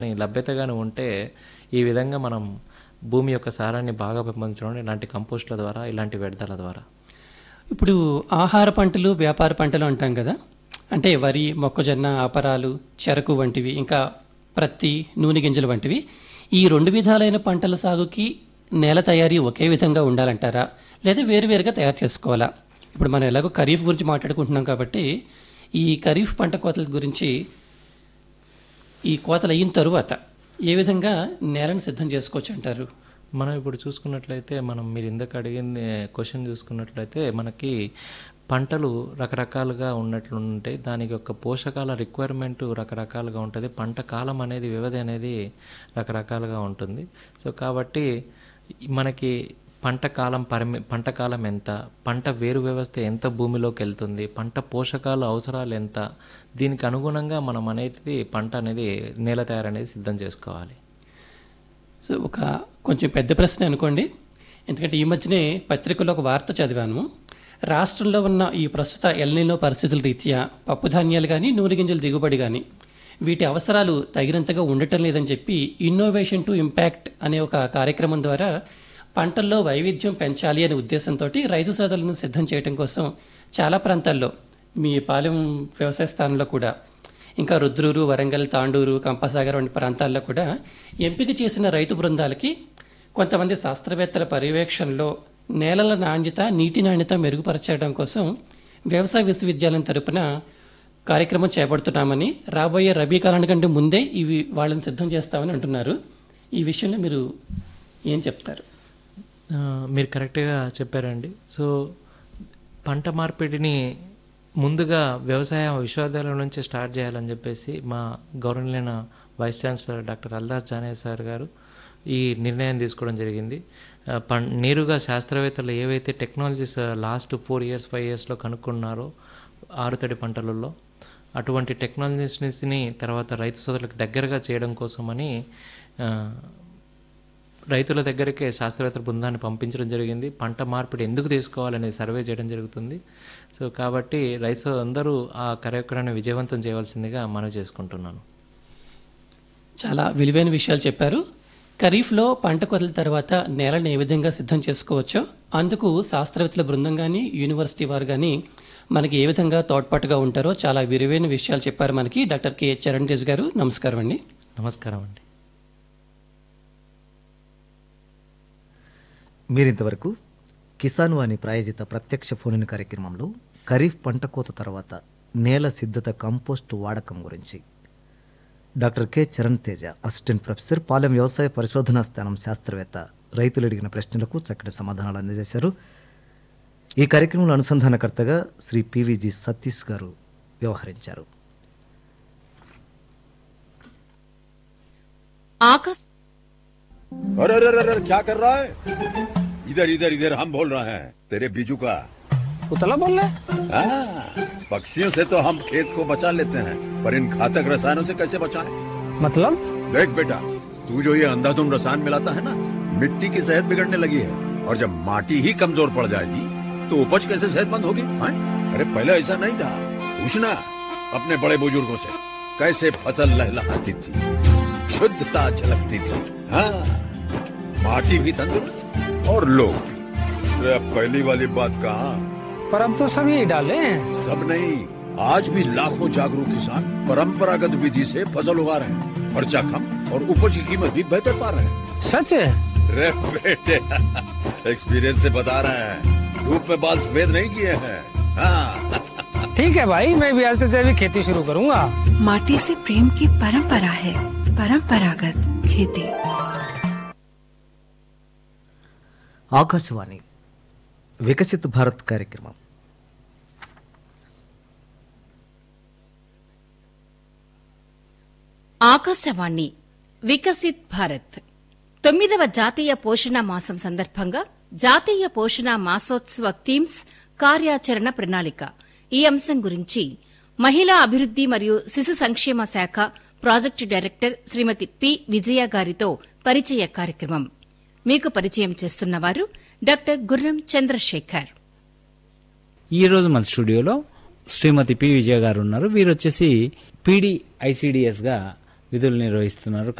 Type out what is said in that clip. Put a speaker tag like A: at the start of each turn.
A: లభ్యతగానే ఉంటే ఈ విధంగా మనం భూమి యొక్క సారాన్ని బాగా పెంపొందించడం ఇలాంటి కంపోస్ట్ల ద్వారా ఇలాంటి వ్యర్థాల ద్వారా
B: ఇప్పుడు ఆహార పంటలు వ్యాపార పంటలు అంటాం కదా అంటే వరి మొక్కజొన్న అపరాలు చెరకు వంటివి ఇంకా ప్రత్తి నూనె గింజలు వంటివి ఈ రెండు విధాలైన పంటల సాగుకి నేల తయారీ ఒకే విధంగా ఉండాలంటారా లేదా వేరువేరుగా తయారు చేసుకోవాలా ఇప్పుడు మనం ఎలాగో ఖరీఫ్ గురించి మాట్లాడుకుంటున్నాం కాబట్టి ఈ ఖరీఫ్ పంట కోతల గురించి ఈ కోతలు అయిన తరువాత ఏ విధంగా నేలను సిద్ధం చేసుకోవచ్చు అంటారు
A: మనం ఇప్పుడు చూసుకున్నట్లయితే మనం మీరు ఇందాక అడిగింది క్వశ్చన్ చూసుకున్నట్లయితే మనకి పంటలు రకరకాలుగా ఉన్నట్లు ఉంటాయి దానికి యొక్క పోషకాల రిక్వైర్మెంట్ రకరకాలుగా ఉంటుంది పంట కాలం అనేది వ్యవధి అనేది రకరకాలుగా ఉంటుంది సో కాబట్టి మనకి పంట కాలం పరిమి పంట కాలం ఎంత పంట వేరు వ్యవస్థ ఎంత భూమిలోకి వెళ్తుంది పంట పోషకాలు అవసరాలు ఎంత దీనికి అనుగుణంగా మనం అనేది పంట అనేది నేల తయారు అనేది సిద్ధం చేసుకోవాలి
B: సో ఒక కొంచెం పెద్ద ప్రశ్న అనుకోండి ఎందుకంటే ఈ మధ్యనే పత్రికలో ఒక వార్త చదివాను రాష్ట్రంలో ఉన్న ఈ ప్రస్తుత ఎల్నిలో పరిస్థితుల రీత్యా పప్పు ధాన్యాలు కానీ నూనె గింజల దిగుబడి కానీ వీటి అవసరాలు తగినంతగా ఉండటం లేదని చెప్పి ఇన్నోవేషన్ టు ఇంపాక్ట్ అనే ఒక కార్యక్రమం ద్వారా పంటల్లో వైవిధ్యం పెంచాలి అనే ఉద్దేశంతో రైతు సోదరులను సిద్ధం చేయడం కోసం చాలా ప్రాంతాల్లో మీ పాలెం వ్యవసాయ స్థానంలో కూడా ఇంకా రుద్రూరు వరంగల్ తాండూరు కంపసాగర్ వంటి ప్రాంతాల్లో కూడా ఎంపిక చేసిన రైతు బృందాలకి కొంతమంది శాస్త్రవేత్తల పర్యవేక్షణలో నేలల నాణ్యత నీటి నాణ్యత మెరుగుపరచడం కోసం వ్యవసాయ విశ్వవిద్యాలయం తరపున కార్యక్రమం చేపడుతున్నామని రాబోయే రబీ కాలానికంటే ముందే ఇవి వాళ్ళని సిద్ధం చేస్తామని అంటున్నారు ఈ విషయంలో మీరు ఏం చెప్తారు
A: ఆ, మీరు కరెక్ట్గా చెప్పారండి సో పంట మార్పిడిని ముందుగా వ్యవసాయ విశ్వవిద్యాలయం నుంచి స్టార్ట్ చేయాలని చెప్పేసి మా గౌరవనీయులైన వైస్ ఛాన్సలర్ డాక్టర్ అల్దాస్ జానే సార్ గారు ఈ నిర్ణయం తీసుకోవడం జరిగింది ఆ, పం నేరుగా శాస్త్రవేత్తలు ఏవైతే technologies last four years five ఇయర్స్లో కనుక్కున్నారో ఆరుతడి పంటలలో అటువంటి టెక్నాలజీస్ని తర్వాత రైతు సోదరులకు దగ్గరగా చేయడం కోసమని ఆ, రైతుల దగ్గరికే శాస్త్రవేత్తల బృందాన్ని పంపించడం జరిగింది పంట మార్పిడి ఎందుకు తీసుకోవాలనే సర్వే చేయడం జరుగుతుంది సో కాబట్టి రైతు అందరూ ఆ కార్యక్రమాన్ని విజయవంతం చేయవలసిందిగా మనవి చేసుకుంటున్నాను
B: చాలా విలువైన విషయాలు చెప్పారు ఖరీఫ్లో పంట కోతల తర్వాత నేలను ఏ విధంగా సిద్ధం చేసుకోవచ్చో అందుకు శాస్త్రవేత్తల బృందం కానీ యూనివర్సిటీ వారు కానీ మనకి ఏ విధంగా తోడ్పాటుగా ఉంటారో చాలా విలువైన విషయాలు చెప్పారు మనకి డాక్టర్ కె చరణ్ తేజ్ గారు నమస్కారం అండి
A: నమస్కారం అండి
C: మీరింతవరకు కిసాన్ వాణి ప్రాయోజిత ప్రత్యక్ష ఫోన్ కార్యక్రమంలో ఖరీఫ్ పంట కోత తర్వాత నేల సిద్ధత కంపోస్ట్ వాడకం గురించి doctor K Charan Teja assistant professor Palem వ్యవసాయ పరిశోధనా స్థానం శాస్త్రవేత్త రైతులు అడిగిన ప్రశ్నలకు చక్కటి సమాధానాలు అందజేశారు ఈ కార్యక్రమంలో అనుసంధానకర్తగా శ్రీ పివిజి సతీష్ గారు వ్యవహరించారు
D: ఆకాశ
E: अरे अरे अरे अरे, क्या कर रहा है इधर इधर इधर हम बोल रहे हैं तेरे बीजू का
F: उतला बोल रहा है
E: हाँ, पक्षियों से तो हम खेत को बचा लेते हैं पर इन घातक रसायनों से कैसे बचाएं?
F: मतलब
E: देख बेटा तू जो ये अंधाधुंध रसायन मिलाता है ना मिट्टी की सेहत बिगड़ने लगी है और जब माटी ही कमजोर पड़ जाएगी तो उपज कैसे सेहतमंद होगी हाँ? अरे पहले ऐसा नहीं था पूछना अपने बड़े बुजुर्गों से कैसे फसल लहलहाती थी शुद्धता झलकती थी हाँ माटी भी तंदुरुस्त और लोग भी अरे अब पहली वाली बात कहा
F: पर अब तो सब यही डाले हैं
E: सब नहीं आज भी लाखों जागरूक किसान परंपरागत विधि से फसल उगा रहे हैं खर्चा कम और उपज की कीमत भी बेहतर पा रहे हैं
F: सच है
E: रे बेटे एक्सपीरियंस से बता रहे हैं धूप में बाल सफेद नहीं किए हैं हाँ
F: ठीक है भाई मैं भी आज से जैविक खेती शुरू करूंगा
G: माटी से प्रेम की परंपरा है परंपरागत खेती
C: ఆకాశవాణి వికసిత్ భారత్ కార్యక్రమం
D: ఆకాశవాణి వికసిత్ భారత్ తొమ్మిదవ జాతీయ పోషణ మాసం సందర్భంగా జాతీయ పోషణ మాసోత్సవ థీమ్స్ కార్యాచరణ ప్రణాళిక ఈ అంశం గురించి మహిళా అభివృద్ది మరియు శిశు సంక్షేమ శాఖ project director Shrimati P Vijaya గారితో పరిచయ కార్యక్రమం మీకు పరిచయం చేస్తున్నవారు డాక్టర్ గుర్రం చంద్రశేఖర్
H: ఈ రోజు మన స్టూడియోలో శ్రీమతి పి విజయ గారు ఉన్నారు వీరు వచ్చేసి పీడీ ఐసిడిఎస్ గా విధులు నిర్వహిస్తున్నారు